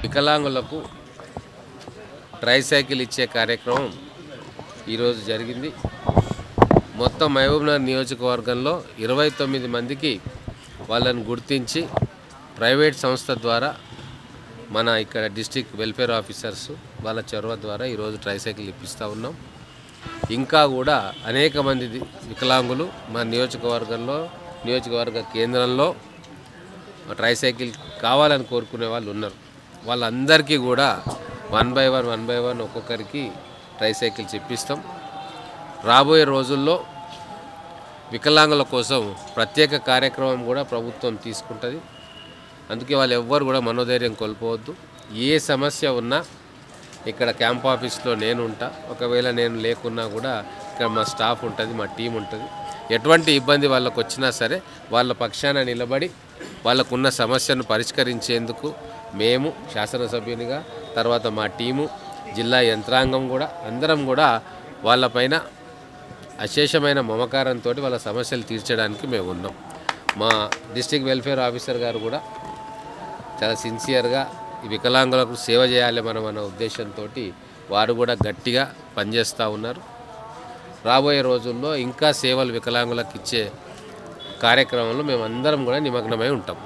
వికలాంగులకు ట్రైసైకిల్ ఇచ్చే కార్యక్రమం ఈరోజు జరిగింది మొత్తం మహబూబ్నగర్ నియోజకవర్గంలో ఇరవై తొమ్మిది మందికి వాళ్ళని గుర్తించి ప్రైవేట్ సంస్థ ద్వారా మన ఇక్కడ డిస్టిక్ వెల్ఫేర్ ఆఫీసర్స్ వాళ్ళ చొరవ ద్వారా ఈరోజు ట్రైసైకిల్ ఇప్పిస్తూ ఉన్నాం ఇంకా కూడా అనేక మంది ది- వికలాంగులు మా నియోజకవర్గంలో నియోజకవర్గ కేంద్రంలో ట్రైసైకిల్ కావాలని కోరుకునే వాళ్ళు ఉన్నారు వాళ్ళందరికీ కూడా one by one one by one ఒక్కొక్కరికి ట్రైసైకిల్స్ ఇప్పిస్తాం రాబోయే రోజుల్లో వికలాంగుల కోసం ప్రత్యేక కార్యక్రమం కూడా ప్రభుత్వం తీసుకుంటుంది అందుకే వాళ్ళు ఎవ్వరు కూడా మనోధైర్యం కోల్పోవద్దు ఏ సమస్య ఉన్నా ఇక్కడ క్యాంప్ ఆఫీస్లో నేను ఉంటా ఒకవేళ నేను లేకున్నా కూడా ఇక్కడ మా స్టాఫ్ ఉంటుంది మా టీం ఉంటుంది ఎటువంటి ఇబ్బంది వాళ్ళకు వచ్చినా సరే వాళ్ళ పక్షాన నిలబడి వాళ్ళకున్న సమస్యను పరిష్కరించేందుకు మేము శాసనసభ్యునిగా తర్వాత మా టీము జిల్లా యంత్రాంగం కూడా అందరం కూడా వాళ్ళపైన అశేషమైన మమకారంతో వాళ్ళ సమస్యలు తీర్చడానికి మేము ఉన్నాం మా డిస్టిక్ వెల్ఫేర్ ఆఫీసర్ గారు కూడా చాలా సిన్సియర్గా ఈ వికలాంగులకు సేవ చేయాలి మనం అన్న ఉద్దేశంతో వారు కూడా గట్టిగా పనిచేస్తూ ఉన్నారు రాబోయే రోజుల్లో ఇంకా సేవలు వికలాంగులకు ఇచ్చే కార్యక్రమంలో మేము అందరం కూడా నిమగ్నమై ఉంటాం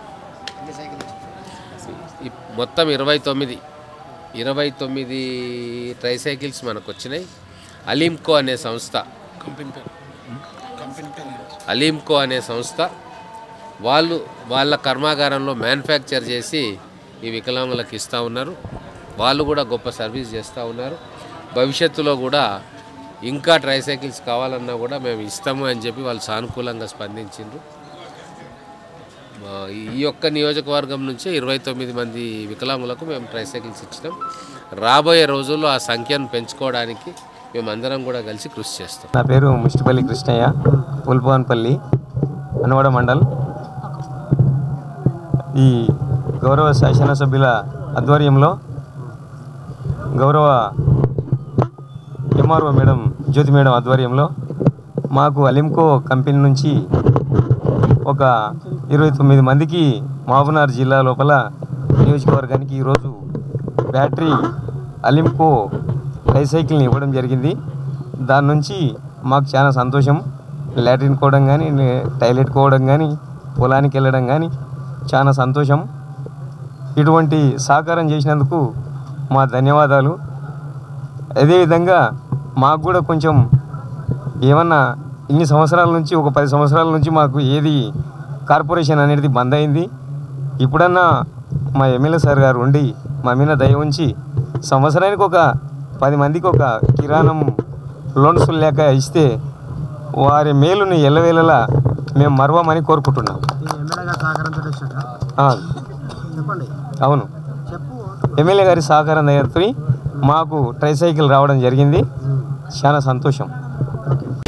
ఈ మొత్తం ఇరవై తొమ్మిది ఇరవై తొమ్మిది ట్రైసైకిల్స్ మనకు వచ్చినాయి అలీంకో అనే సంస్థ అలీంకో అనే సంస్థ వాళ్ళు వాళ్ళ కర్మాగారంలో మ్యానుఫ్యాక్చర్ చేసి ఈ వికలాంగులకు ఇస్తూ ఉన్నారు వాళ్ళు కూడా గొప్ప సర్వీస్ చేస్తూ ఉన్నారు భవిష్యత్తులో కూడా ఇంకా ట్రైసైకిల్స్ కావాలన్నా కూడా మేము ఇస్తాము అని చెప్పి వాళ్ళు సానుకూలంగా స్పందించిండ్రు మా ఈ యొక్క నియోజకవర్గం నుంచే ఇరవై తొమ్మిది మంది వికలాంగులకు మేము ట్రైసైకిల్స్ ఇచ్చినాం రాబోయే రోజుల్లో ఆ సంఖ్యను పెంచుకోవడానికి మేమందరం కూడా కలిసి కృషి చేస్తాం నా పేరు ముష్టిపల్లి కృష్ణయ్య పుల్పవన్పల్లి అనవాడ మండల్ ఈ గౌరవ శాసనసభ్యుల ఆధ్వర్యంలో గౌరవ ఎంఆర్ఓ మేడం జ్యోతి మేడం ఆధ్వర్యంలో మాకు అలింకో కంపెనీ నుంచి ఒక ఇరవై తొమ్మిది మందికి మహబూబ్నగర్ జిల్లా లోపల నియోజకవర్గానికి ఈరోజు బ్యాటరీ అలింకో ట్రైసైకిల్ని ఇవ్వడం జరిగింది దాని నుంచి మాకు చాలా సంతోషం లాట్రిన్ కోవడం కానీ టాయిలెట్ కోవడం కానీ పొలానికి వెళ్ళడం కానీ చాలా సంతోషం ఇటువంటి సహకారం చేసినందుకు మా ధన్యవాదాలు అదేవిధంగా మాకు కూడా కొంచెం ఏమన్నా ఇన్ని సంవత్సరాల నుంచి ఒక పది సంవత్సరాల నుంచి మాకు ఏది కార్పొరేషన్ అనేది బంద్ అయింది ఇప్పుడన్నా మా ఎమ్మెల్యే సార్ గారు ఉండి మా మీద దయ ఉంచి సంవత్సరానికి ఒక పది మందికి ఒక కిరాణం లోన్స్ లేక ఇస్తే వారి మేలుని ఎల్లవేళలా మేము మరవమని కోరుకుంటున్నాం ఆ, అవును ఎమ్మెల్యే గారి సహకారం దగ్గర మాకు ట్రైసైకిల్ రావడం జరిగింది చాలా సంతోషం